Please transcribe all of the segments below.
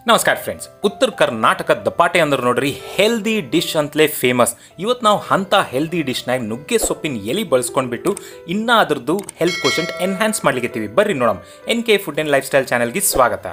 ನಮಸ್ಕಾರ ಫ್ರೆಂಡ್ಸ್ ಉತ್ತರ ಕರ್ನಾಟಕ ದಪಾಟೆ ಅಂದ್ರೆ ನೋಡ್ರಿ ಹೆಲ್ದಿ ಡಿಶ್ ಅಂತಲೇ ಫೇಮಸ್ ಇವತ್ತು ನಾವು ಅಂಥ ಹೆಲ್ದಿ ಡಿಶ್ನಾಗ ನುಗ್ಗೆ ಸೊಪ್ಪಿನ ಎಲೆ ಬಳಸ್ಕೊಂಡ್ಬಿಟ್ಟು ಇನ್ನೂ ಅದ್ರದ್ದು ಹೆಲ್ತ್ ಕ್ವಶಂಟ್ ಎನ್ಹ್ಯಾನ್ಸ್ ಮಾಡ್ಲಿಕ್ಕೆ ಬರ್ರಿ ನೋಡಮ್ N K food and lifestyle ಚಾನಲ್ಗೆ ಸ್ವಾಗತ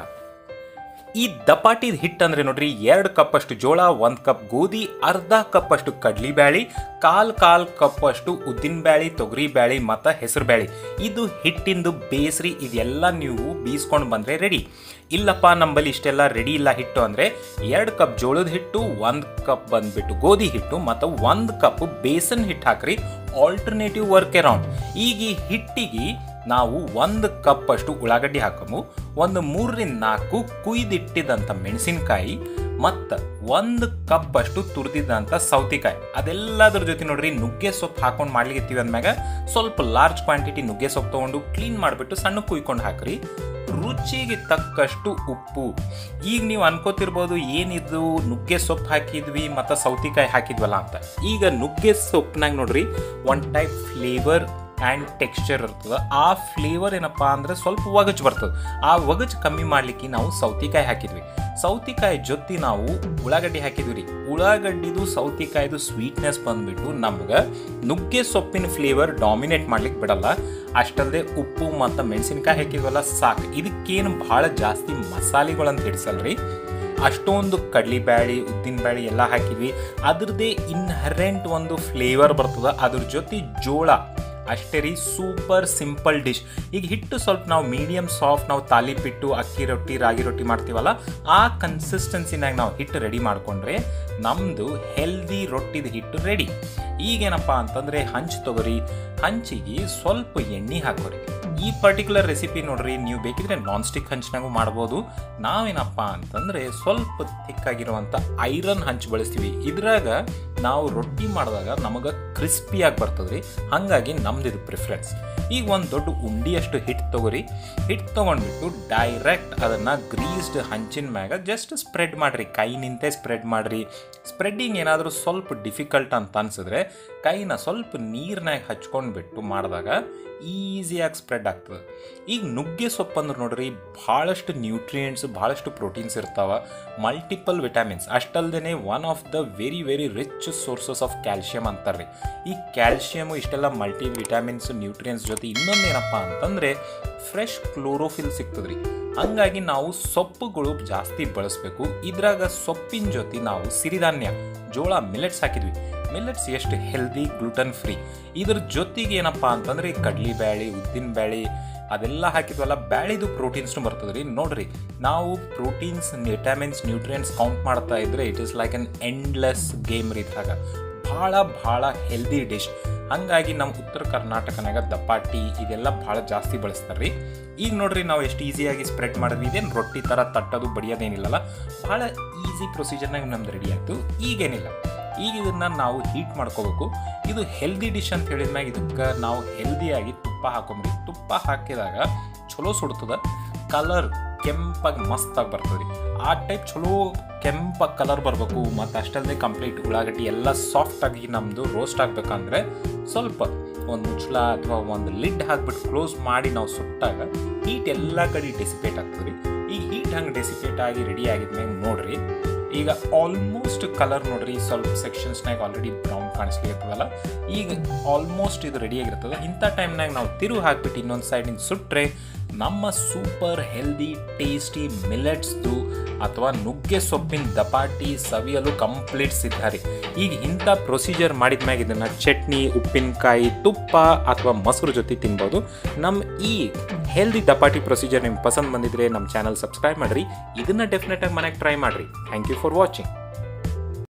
ಈ ದಪಾಟಿದ ಹಿಟ್ಟು ಅಂದ್ರೆ ನೋಡ್ರಿ ಎರಡು ಕಪ್ ಅಷ್ಟು ಜೋಳ ಒಂದು ಕಪ್ ಗೋಧಿ ಅರ್ಧ ಕಪ್ ಅಷ್ಟು ಕಡ್ಲಿ ಬ್ಯಾಳಿ ಕಾಲ್ ಕಾಲ್ ಕಪ್ ಅಷ್ಟು ಉದ್ದಿನ ಬ್ಯಾಳಿ ತೊಗರಿ ಬ್ಯಾಳಿ ಮತ್ತು ಹೆಸರು ಬ್ಯಾಳಿ ಇದು ಹಿಟ್ಟಿಂದು ಬೇಸ್ರಿ ಇದೆಲ್ಲ ನೀವು ಬೀಸ್ಕೊಂಡು ಬಂದರೆ ರೆಡಿ ಇಲ್ಲಪ್ಪ ನಂಬಲ್ಲಿ ಇಷ್ಟೆಲ್ಲ ರೆಡಿ ಇಲ್ಲ ಹಿಟ್ಟು ಅಂದರೆ ಎರಡು ಕಪ್ ಜೋಳದ ಹಿಟ್ಟು ಒಂದು ಕಪ್ ಬಂದ್ಬಿಟ್ಟು ಗೋಧಿ ಹಿಟ್ಟು ಮತ್ತು ಒಂದು ಕಪ್ ಬೇಸನ್ ಹಿಟ್ಟು ಹಾಕ್ರಿ ಆಲ್ಟರ್ನೇಟಿವ್ ವರ್ಕ್ ಅರೌಂಡ್ ಈಗ ಈ ಹಿಟ್ಟಿಗೆ ನಾವು ಒಂದು ಕಪ್ ಅಷ್ಟು ಉಳ್ಳಾಗಡ್ಡಿ ಹಾಕಮು ಒಂದು ಮೂರರಿಂದ ನಾಲ್ಕು ಕುಯ್ದಿಟ್ಟಿದಂಥ ಮೆಣಸಿನಕಾಯಿ ಮತ್ತು ಒಂದು ಕಪ್ ಅಷ್ಟು ತುರಿದಿದ್ದಂಥ ಸೌತಿಕಾಯಿ ಅದೆಲ್ಲದ್ರ ಜೊತೆ ನೋಡ್ರಿ ನುಗ್ಗೆ ಸೊಪ್ಪು ಹಾಕೊಂಡು ಮಾಡ್ಲಿಕ್ಕೆ ಅಂದ್ಮ್ಯಾಗ ಸ್ವಲ್ಪ ಲಾರ್ಜ್ ಕ್ವಾಂಟಿಟಿ ನುಗ್ಗೆ ಸೊಪ್ಪು ತೊಗೊಂಡು ಕ್ಲೀನ್ ಮಾಡಿಬಿಟ್ಟು ಸಣ್ಣ ಕುಯ್ಕೊಂಡು ಹಾಕ್ರಿ ರುಚಿಗೆ ತಕ್ಕಷ್ಟು ಉಪ್ಪು ಈಗ ನೀವು ಅನ್ಕೋತಿರ್ಬೋದು ಏನಿದು ನುಗ್ಗೆ ಸೊಪ್ಪು ಹಾಕಿದ್ವಿ ಮತ್ತು ಸೌತಿಕಾಯಿ ಹಾಕಿದ್ವಲ್ಲ ಅಂತ ಈಗ ನುಗ್ಗೆ ಸೊಪ್ಪಿನಾಗ ನೋಡ್ರಿ one type flavour and texture ಇರ್ತದೆ ಆ ಫ್ಲೇವರ್ ಏನಪ್ಪ ಅಂದ್ರೆ ಸ್ವಲ್ಪ ಒಗಜ್ ಬರ್ತದೆ ಆ ಒಗಜ್ ಕಮ್ಮಿ ಮಾಡ್ಲಿಕ್ಕೆ ನಾವು ಸೌತಿಕಾಯಿ ಹಾಕಿದ್ವಿ ಸೌತಿಕಾಯಿ ಜೊತೆ ನಾವು ಉಳ್ಳಾಗಡ್ಡಿ ಹಾಕಿದ್ವಿ ರೀ ಉಳ್ಳಾಗಡ್ಡಿದು ಸೌತಿಕಾಯ್ದು ಸ್ವೀಟ್ನೆಸ್ ಬಂದ್ಬಿಟ್ಟು ನಮ್ಗೆ ನುಗ್ಗೆ ಸೊಪ್ಪಿನ ಫ್ಲೇವರ್ ಡಾಮಿನೇಟ್ ಮಾಡ್ಲಿಕ್ಕೆ ಬಿಡಲ್ಲ ಅಷ್ಟಲ್ಲದೆ ಉಪ್ಪು ಮತ್ತು ಮೆಣಸಿನ್ಕಾಯಿ ಹಾಕಿದ್ವಲ್ಲ ಸಾಕು ಇದಕ್ಕೇನು ಭಾಳ ಜಾಸ್ತಿ ಮಸಾಲೆಗಳಂತ ಹಿಡಿಸಲ್ರಿ ಅಷ್ಟೊಂದು ಕಡ್ಲಿ ಬ್ಯಾಳಿ ಉದ್ದಿನ ಬ್ಯಾಳಿ ಎಲ್ಲ ಹಾಕಿದ್ವಿ ಅದ್ರದ್ದೇ ಇನ್ಹರೆಂಟ್ ಒಂದು ಫ್ಲೇವರ್ ಬರ್ತದೆ ಅದ್ರ ಜೊತೆ ಜೋಳ ಅಷ್ಟೇ ರೀ ಸೂಪರ್ ಸಿಂಪಲ್ ಡಿಶ್ ಈಗ ಹಿಟ್ಟು ಸ್ವಲ್ಪ ನಾವು ಮೀಡಿಯಮ್ ಸಾಫ್ಟ್ ನಾವು ತಾಲಿಪಿಟ್ಟು ಅಕ್ಕಿ ರೊಟ್ಟಿ ರಾಗಿ ರೊಟ್ಟಿ ಮಾಡ್ತೀವಲ್ಲ ಆ ಕನ್ಸಿಸ್ಟೆನ್ಸಿನಾಗ ನಾವು ಹಿಟ್ಟು ರೆಡಿ ಮಾಡಿಕೊಂಡ್ರೆ ನಮ್ಮದು ಹೆಲ್ದಿ ರೊಟ್ಟಿದ ಹಿಟ್ಟು ರೆಡಿ ಈಗೇನಪ್ಪ ಅಂತಂದರೆ ಹಂಚು ತೊಗೊರಿ ಹಂಚಿಗೆ ಸ್ವಲ್ಪ ಎಣ್ಣೆ ಹಾಕೋರಿ ಈ ಪರ್ಟಿಕ್ಯುಲರ್ ರೆಸಿಪಿ ನೋಡ್ರಿ ನೀವು ಬೇಕಿದ್ರೆ ನಾನ್ ಸ್ಟಿಕ್ ಹಂಚಿನಾಗೂ ಮಾಡ್ಬೋದು ನಾವೇನಪ್ಪ ಅಂತಂದರೆ ಸ್ವಲ್ಪ ಥಿಕ್ಕಾಗಿರುವಂಥ ಐರನ್ ಹಂಚು ಬಳಸ್ತೀವಿ ಇದ್ರಾಗ ನಾವು ರೊಟ್ಟಿ ಮಾಡಿದಾಗ ನಮಗೆ ಕ್ರಿಸ್ಪಿಯಾಗಿ ಬರ್ತದ್ರಿ ಹಾಗಾಗಿ ನಮ್ದು ಇದು ಪ್ರಿಫರೆನ್ಸ್ ಈಗ ಒಂದು ದೊಡ್ಡ ಉಂಡಿಯಷ್ಟು ಹಿಟ್ಟು ತೊಗೊರಿ ಹಿಟ್ಟು ತೊಗೊಂಡ್ಬಿಟ್ಟು ಡೈರೆಕ್ಟ್ ಅದನ್ನು ಗ್ರೀಸ್ಡ್ ಹಂಚಿನ ಮ್ಯಾಗ ಜಸ್ಟ್ ಸ್ಪ್ರೆಡ್ ಮಾಡಿರಿ ಕೈ ನಿಂತೆ ಸ್ಪ್ರೆಡ್ ಮಾಡಿರಿ ಸ್ಪ್ರೆಡ್ಡಿಂಗ್ ಏನಾದರೂ ಸ್ವಲ್ಪ ಡಿಫಿಕಲ್ಟ್ ಅಂತ ಅನ್ಸಿದ್ರೆ ಕೈನ ಸ್ವಲ್ಪ ನೀರ್ನಾಗ ಹಚ್ಕೊಂಡ್ಬಿಟ್ಟು ಮಾಡಿದಾಗ ಈಸಿಯಾಗಿ ಸ್ಪ್ರೆಡ್ ಆಗ್ತದೆ ಈಗ ನುಗ್ಗೆ ಸೊಪ್ಪು ಅಂದ್ರೆ ನೋಡ್ರಿ ಭಾಳಷ್ಟು ನ್ಯೂಟ್ರಿಯೆಂಟ್ಸ್ ಭಾಳಷ್ಟು ಪ್ರೋಟೀನ್ಸ್ ಇರ್ತಾವೆ ಮಲ್ಟಿಪಲ್ ವಿಟಮಿನ್ಸ್ ಅಷ್ಟಲ್ದೇ one of the very very rich sources of calcium ಅಂತಾರೆ ಈ ಕ್ಯಾಲ್ಶಿಯಮು ಇಷ್ಟೆಲ್ಲ ಮಲ್ಟಿ ವಿಟಮಿನ್ಸ್ ನ್ಯೂಟ್ರಿಯೆಂಟ್ಸ್ ಜೊತೆ ಇನ್ನೊಂದು ಏನಪ್ಪ ಅಂತಂದರೆ ಫ್ರೆಶ್ ಕ್ಲೋರೋಫಿಲ್ ಸಿಗ್ತದ್ರಿ ಹಂಗಾಗಿ ನಾವು ಸೊಪ್ಪುಗಳು ಜಾಸ್ತಿ ಬಳಸಬೇಕು ಇದ್ರಾಗ ಸೊಪ್ಪಿನ ಜೊತೆ ನಾವು ಸಿರಿಧಾನ್ಯ ಜೋಳ ಮಿಲೆಟ್ಸ್ ಹಾಕಿದ್ವಿ ಮಿಲೆಟ್ಸ್ ಎಷ್ಟು ಹೆಲ್ದಿ ಗ್ಲೂಟನ್ ಫ್ರೀ ಇದ್ರ ಜೊತೆಗೆ ಏನಪ್ಪ ಅಂತಂದ್ರೆ ಕಡ್ಲಿ ಬ್ಯಾಳಿ ಉದ್ದಿನ ಬ್ಯಾಳಿ ಅದೆಲ್ಲ ಹಾಕಿದ್ವಲ್ಲ ಬ್ಯಾಳಿದು ಪ್ರೋಟೀನ್ಸ್ನು ಬರ್ತದೆ ರೀ ನೋಡ್ರಿ ನಾವು ಪ್ರೋಟೀನ್ಸ್ ವಿಟಮಿನ್ಸ್ ನ್ಯೂಟ್ರಿಯೆಂಟ್ಸ್ ಕೌಂಟ್ ಮಾಡ್ತಾ ಇದ್ರೆ it is like an endless game ರೀ ಇದ್ರಾಗ ಭಾಳ ಭಾಳ ಹೆಲ್ದಿ ಡಿಶ್ ಹಾಗಾಗಿ ನಮ್ಮ ಉತ್ತರ ಕರ್ನಾಟಕನಾಗ ದಪಾಟಿ ಇದೆಲ್ಲ ಭಾಳ ಜಾಸ್ತಿ ಬಳಸ್ತಾರೆ ರೀ ಈಗ ನೋಡ್ರಿ ನಾವು ಎಷ್ಟು ಈಸಿಯಾಗಿ ಸ್ಪ್ರೆಡ್ ಮಾಡಿದ್ವಿ ಇದೇನು ರೊಟ್ಟಿ ಥರ ತಟ್ಟೋದು ಬಡಿಯೋದೇನಿಲ್ಲಲ್ಲ ಭಾಳ ಈಸಿ ಪ್ರೊಸೀಜರ್ನಾಗ ನಮ್ದು ರೆಡಿ ಆಯಿತು ಈಗೇನಿಲ್ಲ ಈಗ ಇದನ್ನು ನಾವು ಹೀಟ್ ಮಾಡ್ಕೋಬೇಕು ಇದು ಹೆಲ್ದಿ ಡಿಶ್ ಅಂತ ಹೇಳಿದ್ಮ್ಯಾಗ ಇದಕ್ಕೆ ನಾವು ಹೆಲ್ದಿಯಾಗಿ ತುಪ್ಪ ಹಾಕೊಂಬ್ರಿ ತುಪ್ಪ ಹಾಕಿದಾಗ ಚಲೋ ಸುಡ್ತದ ಕಲರ್ ಕೆಂಪಾಗಿ ಮಸ್ತಾಗಿ ಬರ್ತದೆ ಆ ಟೈಪ್ ಚಲೋ ಕೆಂಪಾಗಿ ಕಲರ್ ಬರಬೇಕು ಮತ್ತು ಅಷ್ಟಲ್ಲದೆ ಕಂಪ್ಲೀಟ್ ಉಳ್ಳಾಗಡ್ಡಿ ಎಲ್ಲ ಸಾಫ್ಟಾಗಿ ನಮ್ಮದು ರೋಸ್ಟ್ ಆಗಬೇಕಂದ್ರೆ ಸ್ವಲ್ಪ ಒಂದು ಮುಚ್ಚಳ ಅಥವಾ ಒಂದು ಲಿಡ್ ಹಾಕ್ಬಿಟ್ಟು ಕ್ಲೋಸ್ ಮಾಡಿ ನಾವು ಸುಟ್ಟಾಗ ಹೀಟ್ ಎಲ್ಲ ಕಡೆ ಡೆಸಿಪೇಟ್ ಆಗ್ತದೆ ರೀ ಈಗ ಹೀಟ್ ಹಂಗೆ ಡೆಸಿಪೇಟ್ ಆಗಿ ರೆಡಿ ಆಗಿದ್ಮೇಲೆ ನೋಡ್ರಿ ಈಗ ಆಲ್ಮೋಸ್ಟ್ ಕಲರ್ ನೋಡ್ರಿ ಸ್ವಲ್ಪ ಸೆಕ್ಷನ್ಸ್ನಾಗ ಆಲ್ರೆಡಿ ಬ್ರೌನ್ ಕಾಣಿಸ್ಲಿರ್ತದಲ್ಲ ಈಗ ಆಲ್ಮೋಸ್ಟ್ ಇದು ರೆಡಿ ಆಗಿರ್ತದೆ ಇಂಥ ಟೈಮ್ನಾಗ ನಾವು ತಿರು ಹಾಕ್ಬಿಟ್ಟು ಇನ್ನೊಂದು ಸೈಡಿಂದ ಸುಟ್ಟರೆ ನಮ್ಮ ಸೂಪರ್ ಹೆಲ್ದಿ ಟೇಸ್ಟಿ ಮಿಲೆಟ್ಸ್ದು ಅಥವಾ ನುಗ್ಗೆ ಸೊಪ್ಪಿನ ದಪಾಟಿ ಸವಿಯಲು ಕಂಪ್ಲೀಟ್ ಸಿದ್ಧ ರೀ ಈಗ ಇಂಥ ಪ್ರೊಸೀಜರ್ ಮಾಡಿದ್ಮ್ಯಾಗ ಇದನ್ನು ಚಟ್ನಿ ಉಪ್ಪಿನಕಾಯಿ ತುಪ್ಪ ಅಥವಾ ಮೊಸರು ಜೊತೆ ತಿನ್ಬೋದು ನಮ್ಮ ಈ ಹೆಲ್ದಿ ದಪಾಟಿ ಪ್ರೊಸೀಜರ್ ನಿಮ್ಗೆ ಪಸಂದ್ ಬಂದಿದ್ರೆ ನಮ್ಮ ಚಾನಲ್ ಸಬ್ಸ್ಕ್ರೈಬ್ ಮಾಡಿರಿ ಇದನ್ನು ಡೆಫಿನೆಟಾಗಿ ಮನೆಗೆ ಟ್ರೈ ಮಾಡಿರಿ ಥ್ಯಾಂಕ್ ಯು ಫಾರ್ ವಾಚಿಂಗ್